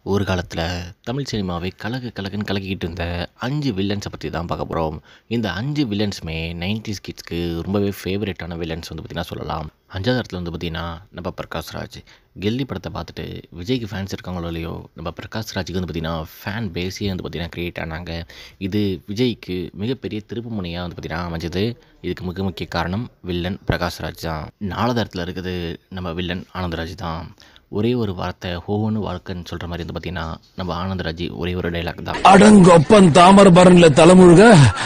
ஒரு காலத்தில் தமிழ் சினிமாவை கலக்கு கலக்குன்னு கலக்கிக்கிட்டு இருந்த அஞ்சு வில்லன்ஸை பற்றி தான் பார்க்க போகிறோம் இந்த அஞ்சு வில்லன்ஸுமே நைன்டிஸ் கிட்ஸ்க்கு ரொம்பவே ஃபேவரட்டான வில்லன்ஸ் வந்து பார்த்திங்கன்னா சொல்லலாம் அஞ்சாவது இடத்துல வந்து பார்த்திங்கன்னா நம்ம பிரகாஷ் ராஜ் கெல்லி படத்தை பார்த்துட்டு விஜய்க்கு ஃபேன்ஸ் இருக்காங்களோ இல்லையோ நம்ம பிரகாஷ் ராஜுக்கு வந்து பார்த்திங்கன்னா ஃபேன் பேஸே வந்து பார்த்திங்கன்னா க்ரியேட் ஆனாங்க இது விஜய்க்கு மிகப்பெரிய திருப்பு முனையாக வந்து பார்த்திங்கன்னா அமைஞ்சது இதுக்கு மிக முக்கிய காரணம் வில்லன் பிரகாஷ் ராஜ் தான் நாலாவது இடத்துல இருக்குது நம்ம வில்லன் ஆனந்தராஜ் தான் ஒரே ஒரு வார்த்தை ஹோன்னு வாழ்க்கைன்னு சொல்கிற மாதிரி வந்து பார்த்தீங்கன்னா நம்ம ஆனந்தராஜ் ஒரே ஒரு டைலாக் தான் அடங்கொப்பன் தாமர பரன்ல தலைமுழுக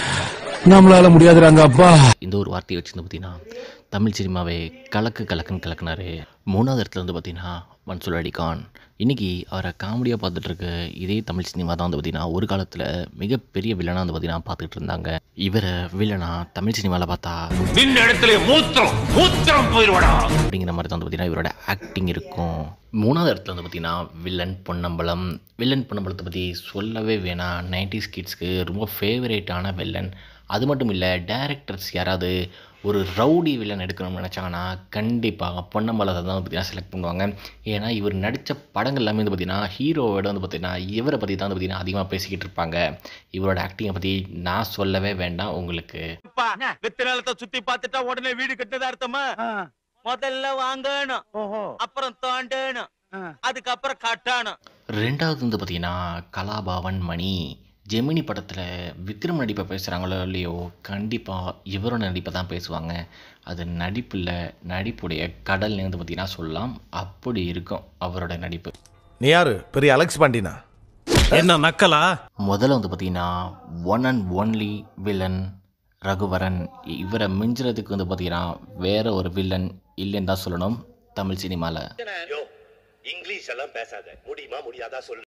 நம்மளால முடியாதுறாங்க அப்பா இந்த ஒரு வார்த்தையை வச்சு வந்து பார்த்தீங்கன்னா தமிழ் சினிமாவை கலக்கு கலக்குன்னு கலக்குனாரு மூணாவது இடத்துல வந்து பார்த்தீங்கன்னா மன்சூர் அலிகான் இன்றைக்கி அவரை காமெடியாக பார்த்துட்டு இருக்க இதே தமிழ் சினிமா தான் வந்து பார்த்தீங்கன்னா ஒரு காலத்தில் மிகப்பெரிய வில்லனாக வந்து பார்த்தீங்கன்னா பார்த்துட்டு இருந்தாங்க இவரை வில்லனா தமிழ் சினிமாவில் பார்த்தா நின்ன இடத்துல மூத்திரம் மூத்திரம் போயிடுவாடா அப்படிங்கிற மாதிரி தான் வந்து பார்த்தீங்கன்னா இவரோட ஆக்டிங் இருக்கும் மூணாவது இடத்துல வந்து பார்த்தீங்கன்னா வில்லன் பொன்னம்பலம் வில்லன் பொன்னம்பலத்தை பற்றி சொல்லவே வேணாம் நைன்டிஸ் கிட்ஸ்க்கு ரொம்ப ஃபேவரேட்டான வில்லன் அது மட்டும் இல்லை டேரக்டர்ஸ் யாராவது ஒரு ரவுடி வில்லன் எடுக்கணும்னு நினச்சாங்கன்னா கண்டிப்பாக பொன்னம்பலத்தை தான் வந்து பார்த்தீங்கன்னா செலக்ட் பண்ணுவாங்க ஏன்னா இவர் நடித்த படங்கள் எல்லாமே வந்து பார்த்தீங்கன்னா ஹீரோவோட வந்து பார்த்தீங்கன்னா இவரை பற்றி தான் வந்து பார்த்தீங்கன்னா அதிகமாக பேசிக்கிட்டு இருப்பாங்க இவரோட ஆக்டிங்கை பற்றி நான் சொல்லவே வேண்டாம் உங்களுக்கு வித்து நிலத்தை சுத்தி பார்த்துட்டா உடனே வீடு கட்டுனதா அர்த்தமா முதல்ல வாங்கணும் அப்புறம் தோண்டணும் அதுக்கப்புறம் கட்டணும் ரெண்டாவது வந்து பார்த்தீங்கன்னா கலாபவன் மணி ஜெமினி படத்தில் விக்ரம் நடிப்பை பேசுகிறாங்களோ இல்லையோ கண்டிப்பாக இவரோட நடிப்பை தான் பேசுவாங்க அது நடிப்பில் நடிப்புடைய கடல்னு வந்து பார்த்தீங்கன்னா சொல்லலாம் அப்படி இருக்கும் அவரோட நடிப்பு நீ யாரு பெரிய அலெக்ஸ் பாண்டினா என்ன நக்கலா முதல்ல வந்து பார்த்தீங்கன்னா one and only villain Raghuvaran இவரை மிஞ்சுறதுக்கு வந்து பார்த்தீங்கன்னா வேற ஒரு வில்லன் இல்லைன்னு தான் சொல்லணும் தமிழ் சினிமாவில் இங்கிலீஷ் எல்லாம் பேசாத முடியுமா முடியாதா சொல்லு